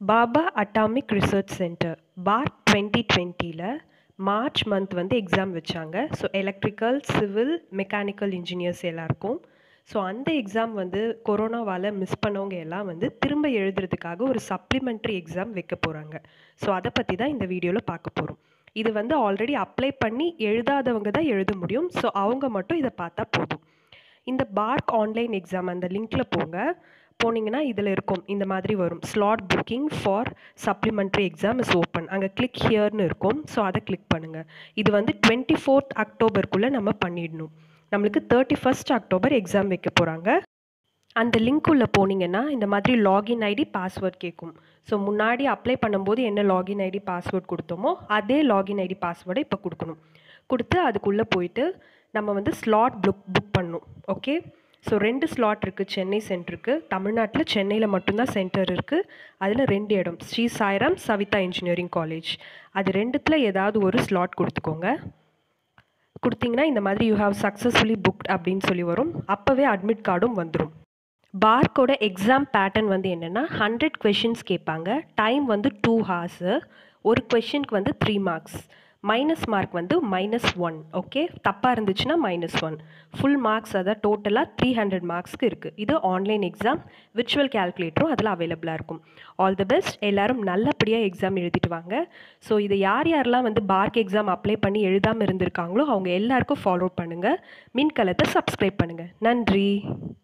Baba atomic research centre BARC twenty டுவெண்ட்டியில் March month வந்து exam வச்சாங்க so electrical civil mechanical engineers எல்லாருக்கும் so அந்த எக்ஸாம் வந்து கொரோனாவால் மிஸ் பண்ணவங்க எல்லாம் வந்து திரும்ப எழுதுறதுக்காக ஒரு சப்ளிமெண்ட்ரி எக்ஸாம் வைக்க போகிறாங்க ஸோ அதை பற்றி தான் இந்த வீடியோவில் பார்க்க போகிறோம் இது வந்து ஆல்ரெடி அப்ளை பண்ணி எழுதாதவங்க தான் எழுத முடியும் ஸோ அவங்க மட்டும் இதை பார்த்தா போதும் இந்த பார்க் ஆன்லைன் எக்ஸாம் அந்த லிங்க்கில் போங்க போனீங்கன்னா இதில் இருக்கும் இந்த மாதிரி வரும் slot booking for supplementary exam is open அங்கே கிளிக் ஹியர்னு இருக்கும் ஸோ அதை கிளிக் பண்ணுங்கள் இது வந்து டுவெண்ட்டி ஃபோர்த் அக்டோபருக்குள்ளே நம்ம பண்ணிடணும் நம்மளுக்கு தேர்ட்டி ஃபஸ்ட் அக்டோபர் எக்ஸாம் வைக்க போகிறாங்க அந்த லிங்க் உள்ள போனீங்கன்னா இந்த மாதிரி லாகின் ஐடி பாஸ்வேர்ட் கேட்கும் ஸோ முன்னாடி அப்ளை பண்ணும்போது என்ன லாகின் ஐடி பாஸ்வேர்ட் கொடுத்தோமோ அதே லாகின் ஐடி பாஸ்வேர்டை இப்போ கொடுக்கணும் கொடுத்து அதுக்குள்ளே போயிட்டு நம்ம வந்து ஸ்லாட் புக் புக் பண்ணணும் ஓகே ஸோ ரெண்டு ஸ்லாட் இருக்குது சென்னை சென்டருக்கு தமிழ்நாட்டில் சென்னையில் மட்டும்தான் சென்டர் இருக்குது அதில் ரெண்டு இடம் ஸ்ரீ சாய்ராம் சவிதா இன்ஜினியரிங் காலேஜ் அது ரெண்டுத்தில் ஏதாவது ஒரு ஸ்லாட் கொடுத்துக்கோங்க கொடுத்தீங்கன்னா இந்த மாதிரி யூ ஹாவ் சக்ஸஸ்ஃபுல்லி புக்ட் அப்படின்னு சொல்லி வரும் அப்போவே அட்மிட் கார்டும் வந்துடும் பார்க்கோட எக்ஸாம் பேட்டர்ன் வந்து என்னென்னா ஹண்ட்ரட் கொஷின்ஸ் கேட்பாங்க டைம் வந்து டூ ஹார்ஸு ஒரு கொஷினுக்கு வந்து த்ரீ மார்க்ஸ் மைனஸ் மார்க் வந்து மைனஸ் ஒன் ஓகே தப்பாக இருந்துச்சுன்னா மைனஸ் ஒன் ஃபுல் மார்க்ஸ் அதான் டோட்டலாக த்ரீ ஹண்ட்ரட் மார்க்ஸ்க்கு இருக்குது இது ஆன்லைன் எக்ஸாம் விர்ச்சுவல் கேல்குலேட்டரும் அதில் அவைலபிளாக இருக்கும் ஆல் தி பெஸ்ட் எல்லோரும் நல்லபடியாக எக்ஸாம் எழுதிட்டு வாங்க ஸோ இதை யார் யாரெல்லாம் வந்து பார்க் எக்ஸாம் அப்ளை பண்ணி எழுதாமல் இருந்திருக்காங்களோ அவங்க எல்லாருக்கும் ஃபாலோ பண்ணுங்கள் மின்கலத்தை சப்ஸ்கிரைப் பண்ணுங்கள் நன்றி